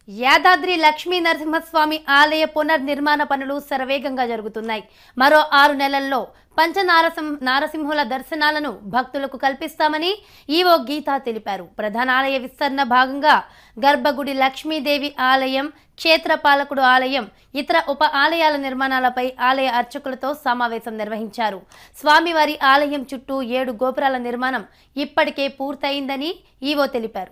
యాదాద్రి లక్ష్మీ నరసింహస్వామి ఆలయ పునర్నిర్మాణ పనులు శరవేగంగా జరుగుతున్నాయి మరో ఆరు నెలల్లో పంచనారసింహ నారసింహుల దర్శనాలను భక్తులకు కల్పిస్తామని ఈవో గీతా తెలిపారు ప్రధాన ఆలయ విస్తరణ భాగంగా గర్భగుడి లక్ష్మీదేవి ఆలయం క్షేత్రపాలకుడు ఆలయం ఇతర ఉప ఆలయాల నిర్మాణాలపై ఆలయ అర్చకులతో సమావేశం నిర్వహించారు స్వామివారి ఆలయం చుట్టూ ఏడు గోపురాల నిర్మాణం ఇప్పటికే పూర్తయిందని ఈవో తెలిపారు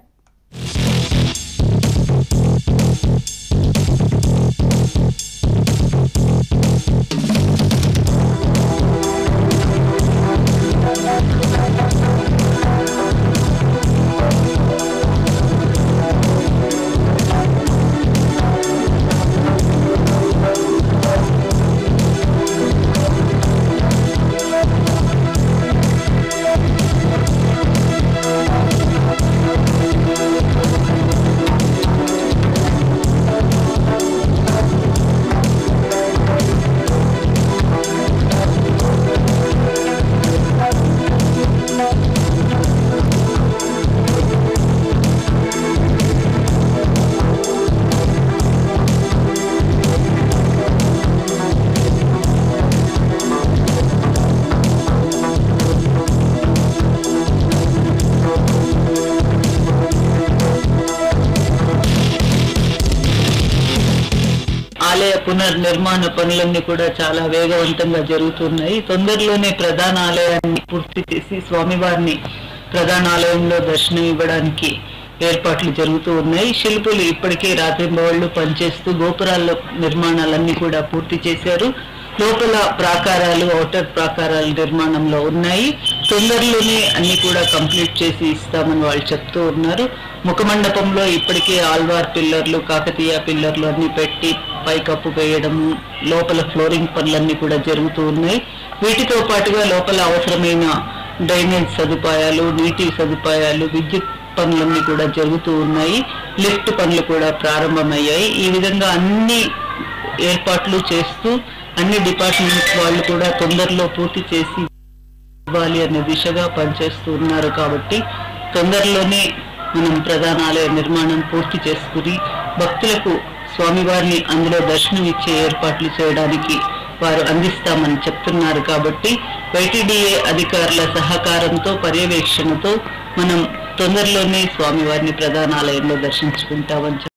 ఆలయ పునర్నిర్మాణ పనులన్నీ కూడా చాలా వేగవంతంగా జరుగుతున్నాయి తొందరలోనే ప్రధాన ఆలయాన్ని పూర్తి చేసి స్వామివారిని ప్రధాన ఆలయంలో దర్శనం ఇవ్వడానికి ఏర్పాట్లు జరుగుతూ ఉన్నాయి శిల్పులు ఇప్పటికే రాత్రింబవళ్లు పనిచేస్తూ గోపురాల నిర్మాణాలన్నీ కూడా పూర్తి చేశారు లోపల ప్రాకారాలు ఔటర్ ప్రాకారాల నిర్మాణంలో ఉన్నాయి తొందరలోనే అన్ని కూడా కంప్లీట్ చేసి ఇస్తామని వాళ్ళు చెప్తూ ఉన్నారు ముఖమండపంలో ఇప్పటికే ఆల్వార్ పిల్లర్లు కాకతీయ పిల్లర్లు అన్ని పెట్టి పైకప్పు వేయడము లోపల ఫ్లోరింగ్ పనులన్నీ కూడా జరుగుతూ ఉన్నాయి వీటితో పాటుగా లోపల అవసరమైన డ్రైనేజ్ సదుపాయాలు నీటి సదుపాయాలు విద్యుత్ పనులన్నీ కూడా జరుగుతూ ఉన్నాయి లిఫ్ట్ పనులు కూడా ప్రారంభమయ్యాయి ఈ విధంగా అన్ని ఏర్పాట్లు చేస్తూ అన్ని డిపార్ట్మెంట్స్ వాళ్ళు కూడా తొందరలో పూర్తి చేసి ఇవ్వాలి అనే దిశగా పనిచేస్తూ ఉన్నారు కాబట్టి తొందరలోనే మనం ప్రధాన ఆలయ నిర్మాణం పూర్తి చేసుకుని భక్తులకు స్వామివారిని అందులో దర్శనం ఇచ్చే ఏర్పాట్లు చేయడానికి వారు అందిస్తామని చెప్తున్నారు కాబట్టి వైటీడీఏ అధికారుల సహకారంతో పర్యవేక్షణతో మనం తొందరలోనే స్వామివారిని ప్రధాన ఆలయంలో దర్శించుకుంటామని చెప్